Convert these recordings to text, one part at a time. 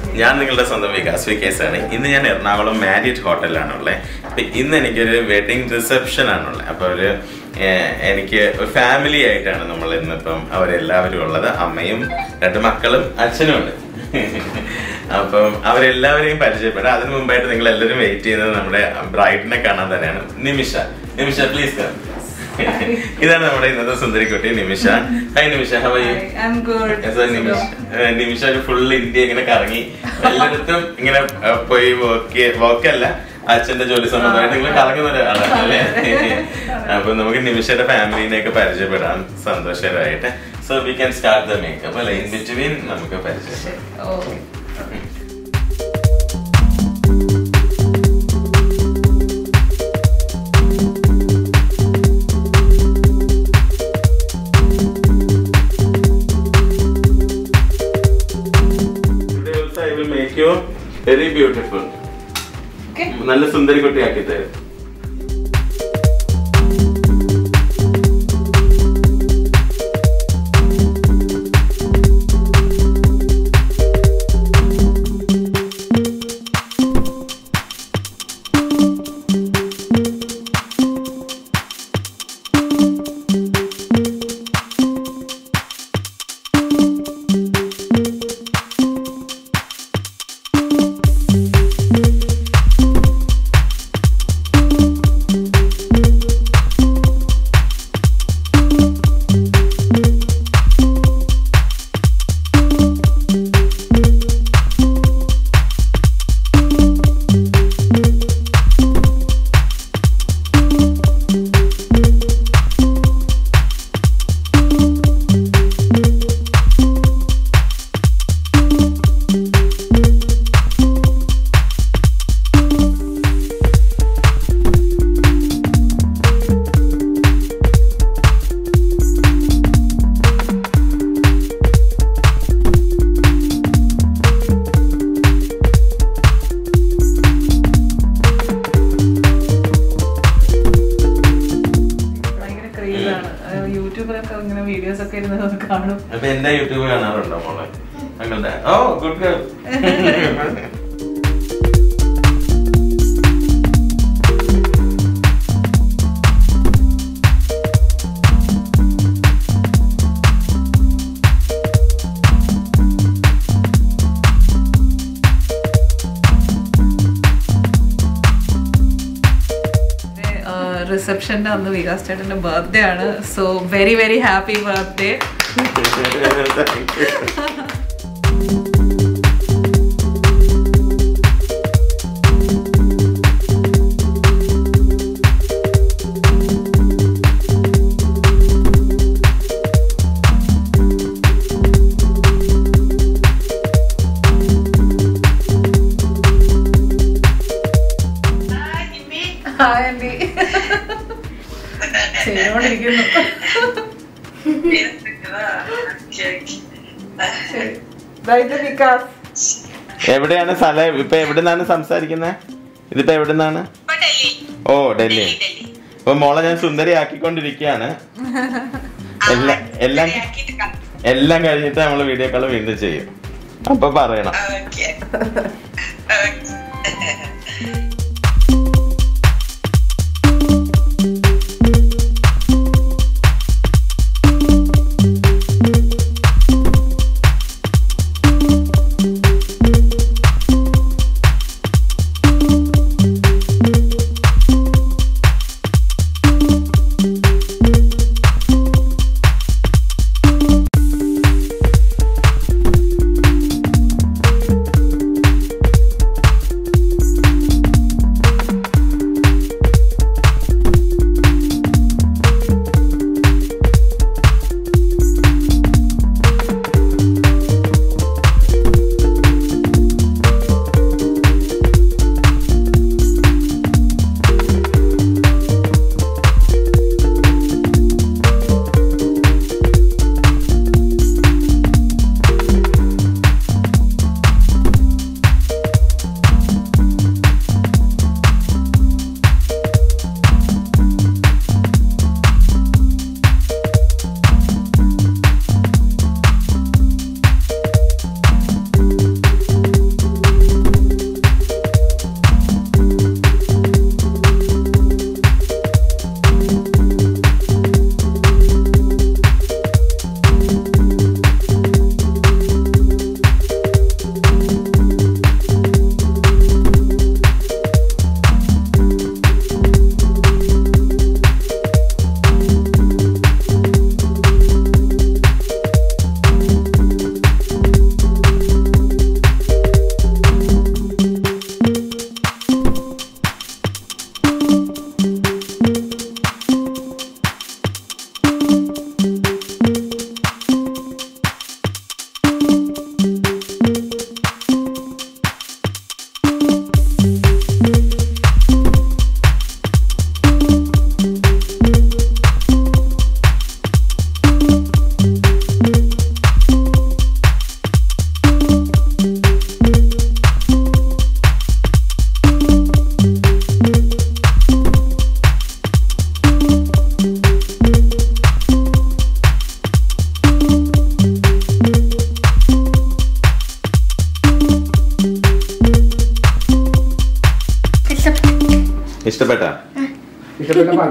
ഞാൻ നിങ്ങളുടെ സ്വന്തം വികാസ് വിക്കേസ് ആണ് ഇന്ന് ഞാൻ എറണാകുളം മാരിയറ്റ് ഹോട്ടലിലാണുള്ളത് അപ്പൊ ഇന്ന് എനിക്കൊരു വെഡിങ് റിസപ്ഷൻ ആണുള്ളത് അപ്പൊ ഒരു ഏഹ്, എനിക്ക് ഒരു ഫാമിലി ആയിട്ടാണ് നമ്മൾ ഇന്നിപ്പം അവരെല്ലാവരും ഉള്ളത് അമ്മയും രണ്ട് മക്കളും അച്ഛനും ഉണ്ട് അപ്പം അവരെല്ലാവരെയും പരിചയപ്പെടാം അതിനു മുമ്പായിട്ട് നിങ്ങൾ എല്ലാവരും വെയിറ്റ് ചെയ്യുന്നത് നമ്മുടെ ബ്രൈഡിനെ കാണാൻ തന്നെയാണ് നിമിഷ നിമിഷ പ്ലീസ് ഇതാണ് നമ്മുടെ ഇന്നത്തെ സുന്ദരിക്കുട്ടി Nimisha hi Nimisha how you I'm good. Yes, sir, Nimisha ഏഹ് നിമിഷ ഒരു ഫുൾ ഇന്ത്യ ഇങ്ങനെ കറങ്ങി എല്ലായിടത്തും ഇങ്ങനെ ഏഹ് പോയി വർക്ക് വർക്കല്ല അച്ഛന്റെ ജോലി സംബന്ധമായിട്ട് നിങ്ങൾ കറങ്ങുന്ന ഒരാളാണ് അല്ലേ അപ്പൊ നമുക്ക് നിമിഷയുടെ ഫാമിലിനെ ഒക്കെ പരിചയപ്പെടാം സന്തോഷകരമായിട്ട് so we can start the makeup അല്ലെ ഇൻ ബിറ്റ്വീൻ നമുക്ക് പരിചയപ്പെടാം Oh. Today also I will make you very beautiful. Okay. നല്ല സുന്ദരി കുട്ടിയാക്കി തരും ഭയങ്കര ക്രേസ് ആണ് അഹ് യൂട്യൂബിലൊക്കെ ഇങ്ങനെ വീഡിയോസ് ഒക്കെ ഇരുന്ന് കാണും അപ്പൊ എന്റെ യൂട്യൂബ് കാണാറുണ്ടോ മോളെ അങ്ങനെ ഓ ഗുഡ് ഗേൾ റിസപ്ഷന്റെ അന്ന് വികാസ് ചേട്ടന്റെ ബർത്ത്ഡേ ആണ് so very very happy birthday hi aunty ചെയ്തുകൊണ്ടിരിക്കുന്നു ശരി ദാ ഇത് വികാസ് എവിടെയാണ് സ്ഥലം ഇപ്പൊ എവിടുന്നാണ് സംസാരിക്കുന്നത് ഇതിപ്പോ എവിടുന്നാണ് ഓ ഡൽഹി അപ്പൊ മോളെ ഞാൻ സുന്ദരി ആക്കിക്കൊണ്ടിരിക്കുകയാണ് എല്ലാം എല്ലാം എല്ലാം കഴിഞ്ഞിട്ട് നമ്മള് വീഡിയോ കോൾ വീണ്ടും ചെയ്യും അപ്പൊ പറയണം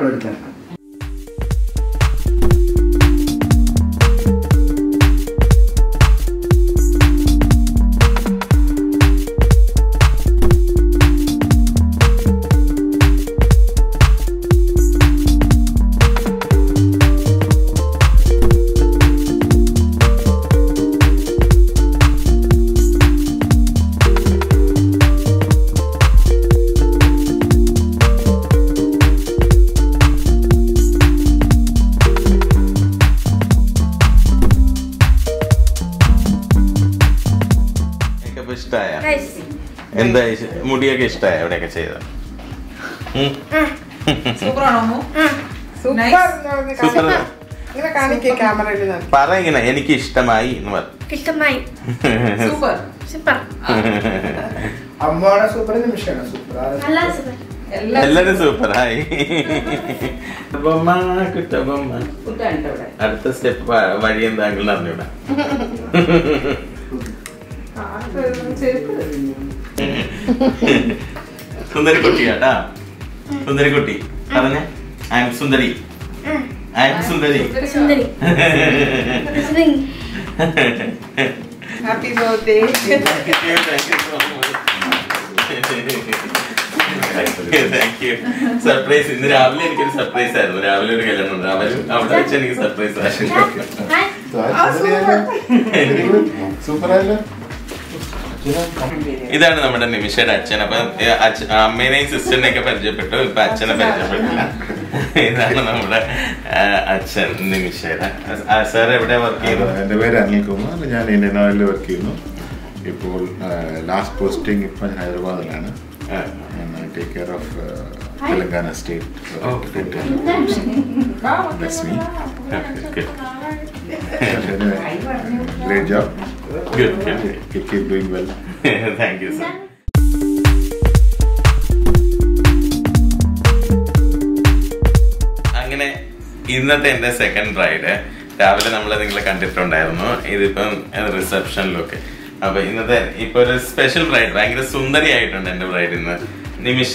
അവിടെ എടുക്കാം എനിക്കപ്പോ ഇഷ്ടായ എന്താ ഇഷ്- മുടിയൊക്കെ ഇഷ്ടായ എവിടെയൊക്കെ ചെയ്ത സൂപ്പർ ആണോ അമ്മു? Super Nice. എന്ന് പറഞ്ഞ് സൂപ്പർ കാണിക്ക. ഇങ്ങനെ കാണിക്കേ ക്യാമറയിൽ നോക്കി പറ ഇങ്ങനെ എനിക്ക് ഇഷ്ടമായി എന്ന് പറ ഇഷ്ടമായി സൂപ്പർ സൂപ്പർ അമ്മയുടെ സൂപ്പർ നിമിഷമാണ് സൂപ്പർ നല്ല സൂപ്പർ എല്ലാം എല്ലാരും സൂപ്പർ ഹായ് ബൊമ്മ കുട്ടബൊമ്മ ഫുഡാണ് ഇവിടെ അടുത്ത സ്റ്റെപ്പ് വഴി എന്താങ്കിലും അറിഞ്ഞൂടാ സുന്ദരി കുട്ടിയാട്ടാ സുന്ദരി കുട്ടി പറഞ്ഞേ ഐ എം സുന്ദരി ഐ എം സുന്ദരി സുന്ദരി സുന്ദരി ഹാപ്പി ബർത്ത്ഡേ സർപ്രൈസ് ഇന്ന് രാവിലെ എനിക്കൊരു സർപ്രൈസ് ആയിരുന്നു രാവിലെ ഒരു കല്യാണം ഉണ്ട് അവരും അവിടെ വെച്ച് എനിക്ക് സർപ്രൈസ് ആയിരുന്നു ഹായ് സൂപ്പർ ആയല്ലോ ഇതാണ് നമ്മുടെ നിമിഷയുടെ അച്ഛൻ അപ്പൊ ഏ, അച്ഛ- അമ്മേനെയും സിസ്റ്ററിനെ ഒക്കെ പരിചയപ്പെട്ടു ഇപ്പൊ അച്ഛനെ പരിചയപ്പെട്ടില്ല ഇതാണ് നമ്മുടെ ആ, അച്ഛൻ നിമിഷയുടെ സാർ എവിടെ വർക്ക് ചെയ്യുന്നു എൻ്റെ പേര് അനിൽകുമാർ ഞാൻ ഇന്ത്യൻ ഓയിലിൽ വർക്ക് ചെയ്യുന്നു ഇപ്പോൾ ലാസ്റ്റ് പോസ്റ്റിംഗ് ഇപ്പം ഹൈദരാബാദിലാണ് ആ. Take care of Telangana state That's me. Great job. Good, good. Keep, keep doing well. Thank you sir അങ്ങനെ ഇന്നത്തെ എന്റെ സെക്കൻഡ് റൈഡ് രാവിലെ നമ്മൾ നിങ്ങളെ കണ്ടിട്ടുണ്ടായിരുന്നു ഇതിപ്പം റിസപ്ഷനിലൊക്കെ അപ്പൊ ഇന്നത്തെ ഇപ്പൊ ഒരു സ്പെഷ്യൽ ബ്രൈഡ് ഭയങ്കര സുന്ദരിയായിട്ടുണ്ട് എന്റെ ബ്രൈഡ് ഇന്ന് നിമിഷ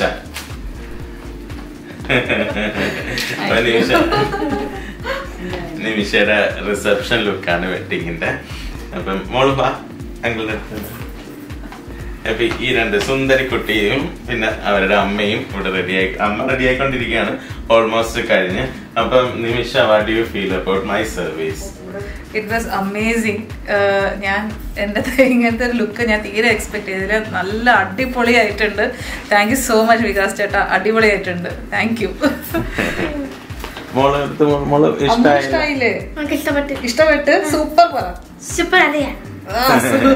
അപ്പൊ നിമിഷ നിമിഷയുടെ റിസപ്ഷൻ ലുക്കാണ് വെഡിങ്ങിന്റെ അപ്പം മോള് ബാ അങ്കിളുടെ അടുത്ത് അപ്പൊ ഈ രണ്ട് സുന്ദരി കുട്ടിയും പിന്നെ അവരുടെ അമ്മയും ഇവിടെ റെഡിയായി അമ്മ റെഡി ആയിക്കൊണ്ടിരിക്കുകയാണ് ഓൾമോസ്റ്റ് കഴിഞ്ഞ് അപ്പം Nimisha what you feel about my service it was amazing ഞാൻ എൻ്റെ ഇങ്ങനത്തെ ഒരു ലുക്ക് ഞാൻ തീരെ എക്സ്പെക്ട് ചെയ്തില്ല നല്ല അടിപൊളിയായിട്ടുണ്ട് thank you so much Vikas ചേട്ടാ അടിപൊളിയായിട്ടുണ്ട് താങ്ക് യു മോള് അടുത്ത് മോ- മോള് ഇഷ്ടായില്ല ഇഷ്ടായില്ലേ നമുക്ക് ഇഷ്ടപ്പെട്ടു ഇഷ്ടപ്പെട്ട് സൂപ്പർ പറ സൂപ്പർ അതെയാ ആ, super.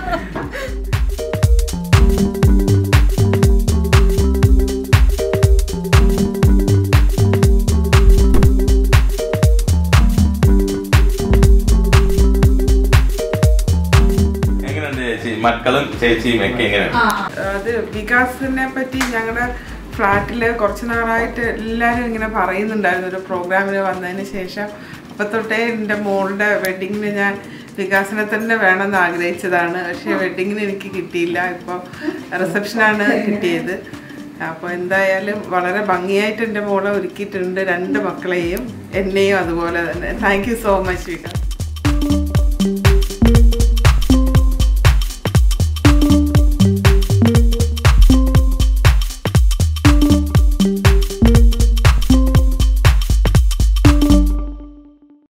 എങ്ങനെയുണ്ട് ചേച്ചി മക്കളും ചേച്ചിയും ഒക്കെ എങ്ങനെയാണ് അത് വികാസിനെ പറ്റി ഞങ്ങളുടെ ഫ്ലാറ്റില് കുറച്ച് നാളായിട്ട് എല്ലാവരും ഇങ്ങനെ പറയുന്നുണ്ടായിരുന്നു ഒരു പ്രോഗ്രാമിന് വന്നതിന് ശേഷം അപ്പൊ തൊട്ടേ എൻ്റെ മോളുടെ വെഡിങ്ങിന് ഞാൻ വികാസിനെ തന്നെ വേണമെന്ന് ആഗ്രഹിച്ചതാണ് പക്ഷെ വെഡിങ്ങിന് എനിക്ക് കിട്ടിയില്ല ഇപ്പോൾ റിസപ്ഷനാണ് കിട്ടിയത് അപ്പോൾ എന്തായാലും വളരെ ഭംഗിയായിട്ട് എൻ്റെ മോളെ ഒരുക്കിയിട്ടുണ്ട് രണ്ട് മക്കളെയും എന്നെയും അതുപോലെ തന്നെ thank you so much Vikas